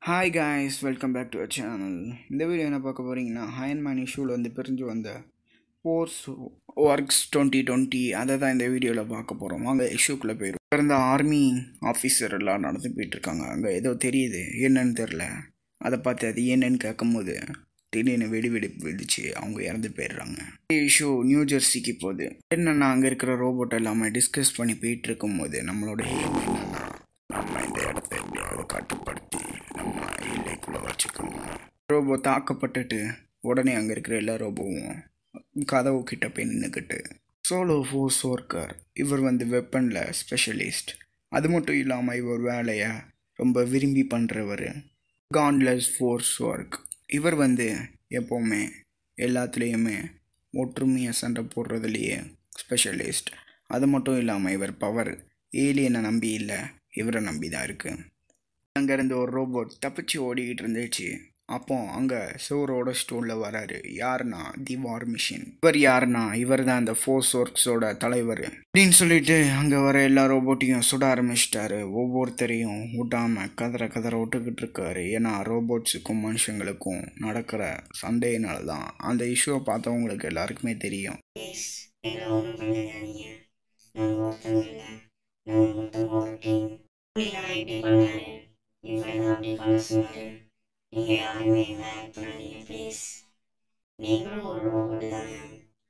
hi guys welcome back to uh channel இந்த video என்ன பார்க்க போகிறீங்கன்னா ஹயன்மேன் இஷ்யூவில் வந்து பிரிஞ்சு வந்த போர்ஸ் ஒர்க்ஸ் டுவெண்ட்டி டுவெண்ட்டி அதை தான் இந்த வீடியோவில் பார்க்க போகிறோம் வாங்க இஷ்யூக்குள்ளே போயிடும் இருந்த ஆர்மி ஆஃபீஸர் எல்லாம் நடந்து போயிட்டுருக்காங்க அங்கே ஏதோ தெரியுது என்னன்னு தெரில அதை பார்த்து அது என்னன்னு கேட்கும்போது திடீர்னு வெடி வெடிப்பு வெடிச்சு அவங்க இறந்து போயிடுறாங்க இஷ்யூ நியூ ஜெர்சிக்கு போகுது என்னென்னா அங்கே இருக்கிற ரோபோட் எல்லாமே டிஸ்கஸ் பண்ணி போயிட்டு இருக்கும்போது நம்மளோட aim என்னன்னா நம்ம இந்த இடத்த எப்படியாவது கட்டுப்படுத்தி நம்ம இல்லைக்குள்ளே வச்சுக்கணும் ரோபோ தாக்கப்பட்டுட்டு உடனே அங்கே இருக்கிற எல்லா ரோபோவும் கதவு கிட்ட போய் நின்றுக்கிட்டு சோலோ ஃபோர்ஸ் ஒர்க்கர் இவர் வந்து வெப்பனில் ஸ்பெஷலிஸ்ட் அது மட்டும் இல்லாமல் இவர் வேலையை ரொம்ப விரும்பி பண்ணுறவர் கான்லெஸ் ஃபோர்ஸ் ஒர்க் இவர் வந்து எப்போவுமே எல்லாத்துலேயுமே ஒற்றுமையாக சண்டை போடுறதுலையே ஸ்பெஷலிஸ்ட் அது மட்டும் இல்லாமல் இவர் பவர் ஏலியனை நம்பி இல்லை இவரை நம்பி தான் இருக்கு அங்கேருந்து ஒரு ரோபோட் தப்பிச்சு ஓடிக்கிட்டு இருந்துச்சு அப்போ அங்கே சோரோட ஸ்டோனில் வராரு யாருன்னா தி வார் மிஷின் இவர் யாருன்னா இவர் தான் அந்த ஃபோர்ஸ் ஒர்க்ஸோட தலைவர் அப்படின்னு சொல்லிட்டு அங்கே வர எல்லா ரோபோட்டையும் சுட ஆரம்பிச்சிட்டாரு ஒவ்வொருத்தரையும் விடாம கதற கதற விட்டுக்கிட்டு இருக்காரு ஏன்னா ரோபோட்ஸுக்கும் மனுஷங்களுக்கும் நடக்கிற சண்டையினால தான் அந்த இஷ்யூவை பார்த்தவங்களுக்கு எல்லாருக்குமே தெரியும் ப்ளீஸ் எங்களை ஒன்றும் பண்ணிடாதீங்க நான் ஒருத்தங்க இல்லை நான் ஒருத்தங்க ஒரு டீம் அப்படிலாம் இப்படி பண்ணாரு இவர் தான் அப்படி பண்ண சொன்னாரு நீங்கள் யாருமே எங்களை ஆக்ட் பண்ணாதீங்க ப்ளீஸ் நீங்களும் ஒரு ரோபோட் தானே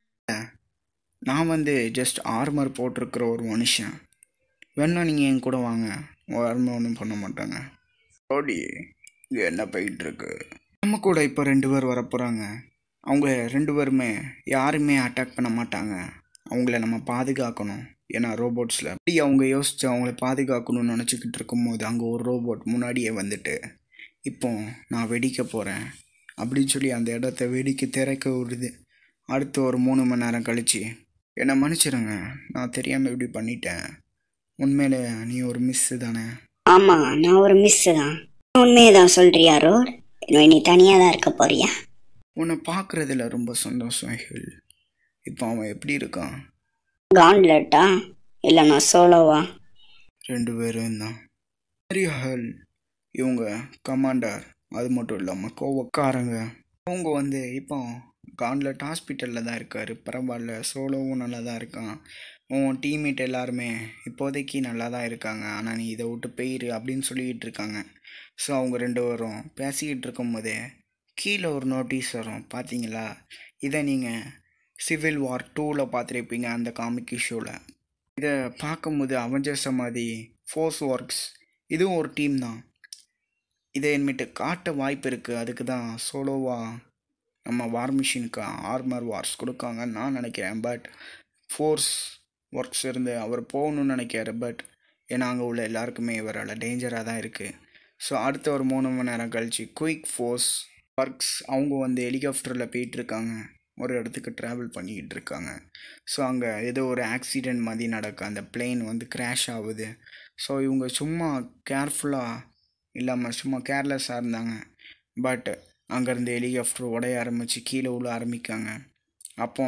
நான் வந்து ஜஸ்ட் ஆர்மர் போட்டிருக்கிற ஒரு மனுஷன் வேணா நீங்கள் என் கூட வாங்க ஆர்மர் ஒன்றும் பண்ண மாட்டாங்க ஓடி இது என்ன போயிட்டுருக்கு நம்ம கூட இப்போ ரெண்டு பேர் வரப்போகிறாங்க அவங்க ரெண்டு பேருமே யாருமே அட்டாக் பண்ண மாட்டாங்க அவங்கள நம்ம பாதுகாக்கணும் ஏன்னா ரோபோட்ஸில் அப்படி அவங்க யோசிச்சு அவங்கள பாதுகாக்கணும்னு நினச்சிக்கிட்டு இருக்கும்போது அங்கே ஒரு ரோபோட் முன்னாடியே வந்துட்டு இப்போ நான் வெடிக்க போகிறேன் அப்படின்னு சொல்லி அந்த இடத்த வெடிக்க திறக்க விடுது அடுத்து ஒரு மூணு மணி நேரம் கழிச்சு என்னை மன்னிச்சிடுங்க நான் தெரியாமல் இப்படி பண்ணிட்டேன் உண்மையில நீ ஒரு மிஸ்ஸு தானே ஆமாம் நான் ஒரு மிஸ் தான் உண்மையை தான் சொல்கிறியா ரோட் நீ தனியாக தான் இருக்க போறியா உன்னை பார்க்குறதுல ரொம்ப சந்தோஷம் ஹில் இப்போ அவன் எப்படி இருக்கான் கான்லெட்டா இல்லை நான் சோலோவா ரெண்டு பேரும் தான் பெரிய ஹல் இவங்க கமாண்டர் அது மட்டும் இல்லாமல் கோவக்காரங்க அவங்க வந்து இப்போ கான்லெட் ஹாஸ்பிட்டலில் தான் இருக்கார் பரவாயில்ல சோலோவும் நல்லா தான் இருக்கான் உன் டீம்மேட் எல்லாருமே இப்போதைக்கு நல்லா தான் இருக்காங்க ஆனால் நீ இதை விட்டு போயிரு அப்படின்னு சொல்லிக்கிட்டு இருக்காங்க ஸோ அவங்க ரெண்டு பேரும் பேசிக்கிட்டு இருக்கும்போதே கீழே ஒரு நோட்டீஸ் வரும் பார்த்தீங்களா இதை நீங்கள் சிவில் வார் டூவில் பார்த்துருப்பீங்க அந்த காமிக் ஷோவில் இதை பார்க்கும்போது அவஞ்சர்ஸை மாதிரி ஃபோர்ஸ் ஒர்க்ஸ் இதுவும் ஒரு டீம் தான் இதை என்கிட்ட காட்ட வாய்ப்பு இருக்குது அதுக்கு தான் சோலோவாக நம்ம வார் மிஷினுக்கு ஆர்மர் வார்ஸ் கொடுக்காங்கன்னு நான் நினைக்கிறேன் பட் ஃபோர்ஸ் ஒர்க்ஸ் இருந்து அவர் போகணும்னு நினைக்கிறாரு பட் ஏன்னா அங்கே உள்ள எல்லாருக்குமே இவரால் டேஞ்சராக தான் இருக்குது ஸோ அடுத்த ஒரு மூணு மணி நேரம் கழிச்சு குயிக் ஃபோர்ஸ் ஒர்க்ஸ் அவங்க வந்து ஹெலிகாப்டரில் போயிட்டுருக்காங்க ஒரு இடத்துக்கு ட்ராவல் பண்ணிக்கிட்டு இருக்காங்க ஸோ அங்கே ஏதோ ஒரு ஆக்சிடெண்ட் மாதிரி நடக்க அந்த பிளெயின் வந்து கிராஷ் ஆகுது ஸோ இவங்க சும்மா கேர்ஃபுல்லாக இல்லாமல் சும்மா கேர்லெஸ்ஸாக இருந்தாங்க பட் அங்கேருந்து ஹெலிகாப்டர் உடைய ஆரம்பித்து கீழே உள்ள ஆரம்பிக்காங்க அப்போ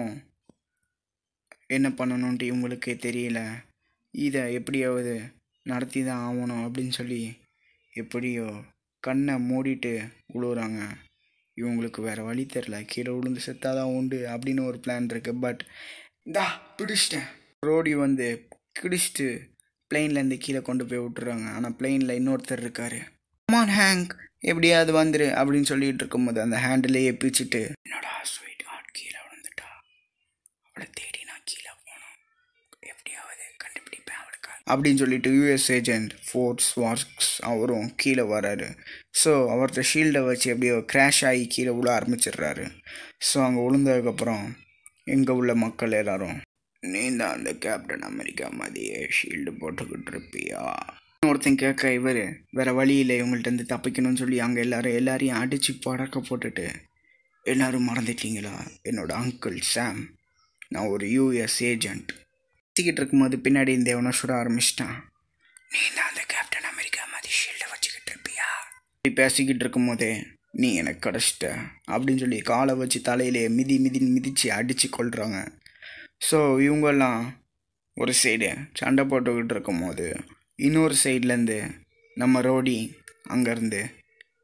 என்ன பண்ணணுன்ட்டு இவங்களுக்கே தெரியல இதை எப்படியாவது நடத்தி தான் ஆகணும் அப்படின்னு சொல்லி எப்படியோ கண்ணை மூடிட்டு உழுவுறாங்க இவங்களுக்கு வேறு வழி தெரில கீழே விழுந்து செத்தாதான் உண்டு அப்படின்னு ஒரு பிளான் இருக்குது பட் தா பிடிச்சிட்டேன் ரோடி வந்து கிடிச்சிட்டு பிளெயின்லேருந்து கீழே கொண்டு போய் விட்டுறாங்க ஆனால் பிளெயினில் இன்னொருத்தர் இருக்கார் அம்மான் ஹேங்க் எப்படியாவது வந்துரு அப்படின்னு சொல்லிட்டு இருக்கும்போது அந்த ஹேண்டிலேயே பிச்சுட்டு என்னடா ஸ்வீட் ஹார்ட் கீழே விழுந்துட்டா அவளை தேடி நான் கீழே போகணும் எப்படியாவது கண்டுபிடிப்பேன் அவளுக்கு அப்படின்னு சொல்லிட்டு யூஎஸ் ஏஜென்ட் ஃபோர்ஸ் வார்க்ஸ் அவரும் கீழே வராரு ஸோ அவர்கிட்ட ஷீல்டை வச்சு அப்படியே கிராஷ் ஆகி கீழே விழ ஆரம்பிச்சிடுறாரு ஸோ அங்கே விழுந்ததுக்கப்புறம் எங்கே உள்ள மக்கள் எல்லாரும் நீ தான் அந்த கேப்டன் அமெரிக்கா மாதிரியே ஷீல்டு போட்டுக்கிட்டு இருப்பியா ஒருத்தன் கேட்க இவர் வேறு வழி இல்லை இவங்கள்ட்ட தப்பிக்கணும்னு சொல்லி அங்கே எல்லாரும் எல்லாரையும் அடித்து படக்க போட்டுட்டு எல்லாரும் மறந்துட்டீங்களா என்னோட அங்கிள் சாம் நான் ஒரு யூஎஸ் ஏஜென்ட் பேசிக்கிட்டு இருக்கும்போது பின்னாடி இந்த எவனோ சுட ஆரம்பிச்சிட்டான் நீ தான் அந்த கேப்டன் அமெரிக்கா மாதிரி ஷீல்டை வச்சுக்கிட்டு இருப்பியா இப்படி பேசிக்கிட்டு இருக்கும்போதே நீ எனக்கு கிடச்சிட்ட அப்படின்னு சொல்லி காலை வச்சு தலையிலே மிதி மிதி மிதித்து அடித்து கொள்கிறாங்க ஸோ இவங்கெல்லாம் ஒரு சைடு சண்டை போட்டுக்கிட்டு இருக்கும்போது இன்னொரு சைட்லேருந்து நம்ம ரோடி அங்கேருந்து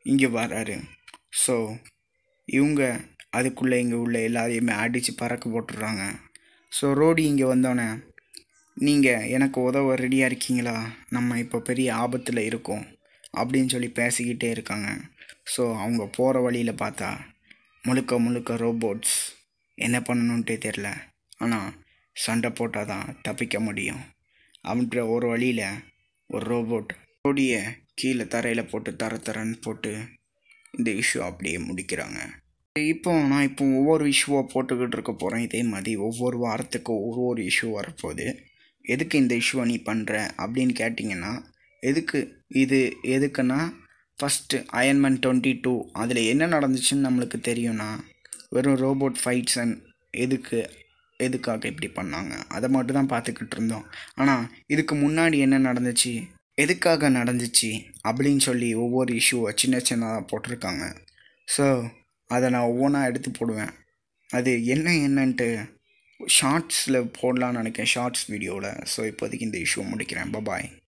இங்கே வராரு ஸோ இவங்க அதுக்குள்ளே இங்கே உள்ள எல்லாரையுமே அடித்து பறக்க போட்டுடுறாங்க ஸோ ரோடி இங்கே வந்தோடனே நீங்கள் எனக்கு உதவ ரெடியாக இருக்கீங்களா நம்ம இப்போ பெரிய ஆபத்தில் இருக்கோம் அப்படின்னு சொல்லி பேசிக்கிட்டே இருக்காங்க ஸோ அவங்க போகிற வழியில் பார்த்தா முழுக்க முழுக்க ரோபோட்ஸ் என்ன பண்ணணுன்ட்டே தெரில ஆனால் சண்டை போட்டால் தான் தப்பிக்க முடியும் அப்படின்ற ஒரு வழியில் ஒரு ரோபோட் ரோடியை கீழே தரையில் போட்டு தர தரன்னு போட்டு இந்த இஷ்யூ அப்படியே முடிக்கிறாங்க இப்போ நான் இப்போ ஒவ்வொரு இஷ்யூவாக போட்டுக்கிட்டு இருக்க போகிறேன் இதே மாதிரி ஒவ்வொரு வாரத்துக்கும் ஒவ்வொரு இஷ்யூ வரப்போகுது எதுக்கு இந்த இஷ்யூவை நீ பண்ணுற அப்படின்னு கேட்டிங்கன்னா எதுக்கு இது எதுக்குன்னா ஃபஸ்ட்டு அயன்மேன் டுவெண்ட்டி டூ அதில் என்ன நடந்துச்சுன்னு நம்மளுக்கு தெரியும்னா வெறும் ரோபோட் ஃபைட்ஸ் அண்ட் எதுக்கு எதுக்காக இப்படி பண்ணாங்க அதை மட்டும் தான் பார்த்துக்கிட்டு இருந்தோம் ஆனால் இதுக்கு முன்னாடி என்ன நடந்துச்சு எதுக்காக நடந்துச்சு அப்படின்னு சொல்லி ஒவ்வொரு இஷ்யூவை சின்ன சின்னதாக போட்டிருக்காங்க ஸோ அதை நான் ஒவ்வொன்றா எடுத்து போடுவேன் அது என்ன என்னன்ட்டு ஷார்ட்ஸில் போடலான்னு நினைக்கிறேன் ஷார்ட்ஸ் வீடியோவில் ஸோ இப்போதைக்கு இந்த இஷ்யூவை முடிக்கிறேன் பபாய்